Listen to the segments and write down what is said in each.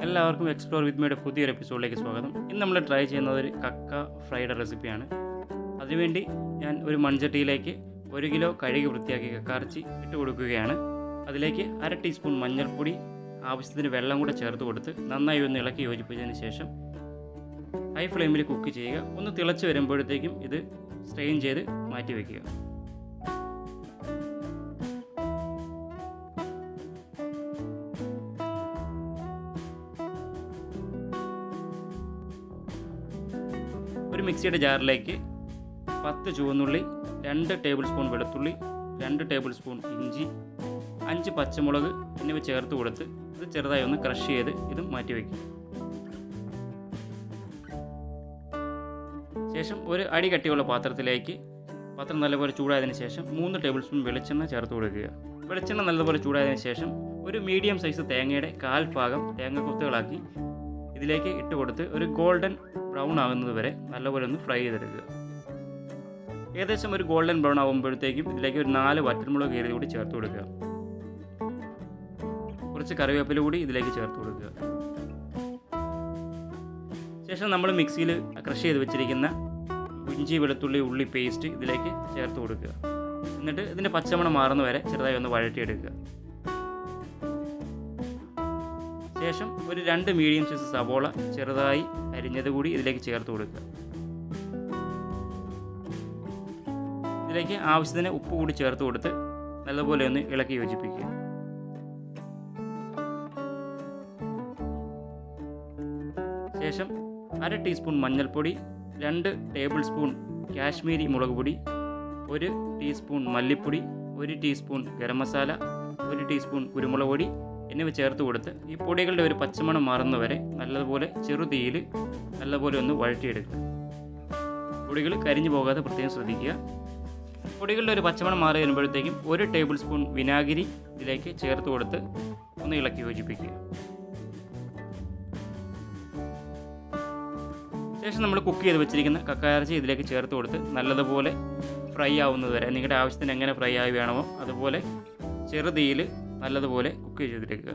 എല്ലാവർക്കും എക്സ്പ്ലോർ വിത്ത് മീയുടെ പുതിയൊരു എപ്പിസോഡിലേക്ക് സ്വാഗതം ഇന്ന് നമ്മൾ ട്രൈ ചെയ്യുന്നത് ഒരു കക്ക ഫ്രൈഡ് റെസിപ്പിയാണ് അതിനുവേണ്ടി ഞാൻ ഒരു മൺചട്ടിയിലേക്ക് ഒരു കിലോ കഴുകി വൃത്തിയാക്കി കക്കാർച്ചി ഇട്ട് കൊടുക്കുകയാണ് അതിലേക്ക് അര ടീസ്പൂൺ മഞ്ഞൾപ്പൊടി ആവശ്യത്തിന് വെള്ളം കൂടെ ചേർത്ത് കൊടുത്ത് നന്നായി ഒന്ന് ഇളക്കി യോജിപ്പിച്ചതിന് ശേഷം ഹൈ ഫ്ലെയിമിൽ കുക്ക് ചെയ്യുക ഒന്ന് തിളച്ച് വരുമ്പോഴത്തേക്കും ഇത് സ്ട്രെയിൻ ചെയ്ത് മാറ്റി വയ്ക്കുക ഒരു മിക്സിയുടെ ജാറിലേക്ക് പത്ത് ചുവന്നുള്ളി രണ്ട് ടേബിൾ സ്പൂൺ വെളുത്തുള്ളി രണ്ട് ടേബിൾ സ്പൂൺ ഇഞ്ചി അഞ്ച് പച്ചമുളക് എന്നിവ ചേർത്ത് കൊടുത്ത് ഇത് ചെറുതായി ഒന്ന് ക്രഷ് ചെയ്ത് ഇത് മാറ്റി വയ്ക്കും ശേഷം ഒരു അടി കട്ടിയുള്ള പാത്രത്തിലേക്ക് പാത്രം നല്ലപോലെ ചൂടായതിനു ശേഷം മൂന്ന് ടേബിൾ സ്പൂൺ വെളിച്ചെണ്ണ ചേർത്ത് കൊടുക്കുക വെളിച്ചെണ്ണ നല്ലപോലെ ചൂടായതിനു ശേഷം ഒരു മീഡിയം സൈസ് തേങ്ങയുടെ കാൽ ഭാഗം തേങ്ങ കൊത്തുകളാക്കി ഇതിലേക്ക് ഇട്ട് കൊടുത്ത് ഒരു ഗോൾഡൻ ബ്രൗൺ ആകുന്നത് വരെ നല്ലപോലെ ഒന്ന് ഫ്രൈ ചെയ്തെടുക്കുക ഏകദേശം ഒരു ഗോൾഡൻ ബ്രൗൺ ആകുമ്പോഴത്തേക്കും ഇതിലേക്ക് ഒരു നാല് വറ്റൽമുളക് കയറി കൂടി ചേർത്ത് കൊടുക്കുക കുറച്ച് കറിവേപ്പില കൂടി ഇതിലേക്ക് ചേർത്ത് കൊടുക്കുക ശേഷം നമ്മൾ മിക്സിയിൽ ക്രഷ് ചെയ്ത് വെച്ചിരിക്കുന്ന ഇഞ്ചി വെളുത്തുള്ളി ഉള്ളി പേസ്റ്റ് ഇതിലേക്ക് ചേർത്ത് കൊടുക്കുക എന്നിട്ട് ഇതിൻ്റെ പച്ചമണം മാറുന്ന വരെ ചെറുതായി ഒന്ന് വഴറ്റിയെടുക്കുക ശേഷം ഒരു രണ്ട് മീഡിയം സൈസ് സവോള ചെറുതായി അരിഞ്ഞത് കൂടി ഇതിലേക്ക് ചേർത്ത് കൊടുക്കുക ഇതിലേക്ക് ആവശ്യത്തിന് ഉപ്പ് കൂടി ചേർത്ത് കൊടുത്ത് നല്ലപോലെ ഒന്ന് ഇളക്കി യോജിപ്പിക്കുക ശേഷം അര ടീസ്പൂൺ മഞ്ഞൾപ്പൊടി രണ്ട് ടേബിൾ സ്പൂൺ കാശ്മീരി മുളക് പൊടി ഒരു ടീസ്പൂൺ മല്ലിപ്പൊടി ഒരു ടീസ്പൂൺ ഗരം മസാല ഒരു ടീസ്പൂൺ കുരുമുളക് പൊടി എന്നിവ ചേർത്ത് കൊടുത്ത് ഈ പൊടികളുടെ ഒരു പച്ചമണം മാറുന്നവരെ നല്ലതുപോലെ ചെറുതീയിൽ നല്ലപോലെ ഒന്ന് വഴറ്റിയെടുക്കുക പൊടികൾ കരിഞ്ഞു പോകാതെ പ്രത്യേകം ശ്രദ്ധിക്കുക പൊടികളുടെ ഒരു പച്ചമണം മാറി വരുമ്പോഴത്തേക്കും ഒരു ടേബിൾ സ്പൂൺ വിനാഗിരി ഇതിലേക്ക് ചേർത്ത് കൊടുത്ത് ഒന്ന് ഇളക്കി യോജിപ്പിക്കുക ശേഷം നമ്മൾ കുക്ക് ചെയ്ത് വെച്ചിരിക്കുന്ന കക്കായിറച്ചി ഇതിലേക്ക് ചേർത്ത് കൊടുത്ത് നല്ലതുപോലെ ഫ്രൈ ആവുന്നത് വരെ നിങ്ങളുടെ ആവശ്യത്തിന് എങ്ങനെ ഫ്രൈ ആയി വേണമോ അതുപോലെ ചെറുതീയിൽ നല്ലതുപോലെ കുക്ക് ചെയ്തെടുക്കുക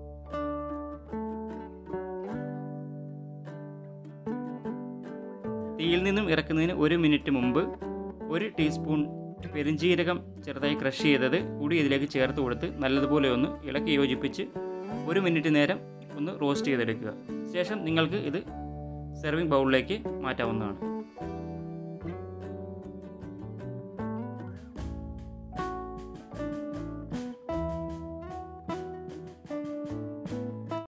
തീയിൽ നിന്നും ഇറക്കുന്നതിന് ഒരു മിനിറ്റ് മുമ്പ് ഒരു ടീസ്പൂൺ പെരിഞ്ജീരകം ചെറുതായി ക്രഷ് ചെയ്തത് കൂടി ഇതിലേക്ക് ചേർത്ത് കൊടുത്ത് നല്ലതുപോലെ ഒന്ന് ഇളക്കി യോജിപ്പിച്ച് ഒരു മിനിറ്റ് നേരം ഒന്ന് റോസ്റ്റ് ചെയ്തെടുക്കുക ശേഷം നിങ്ങൾക്ക് ഇത് സെർവിങ് ബൗളിലേക്ക് മാറ്റാവുന്നതാണ്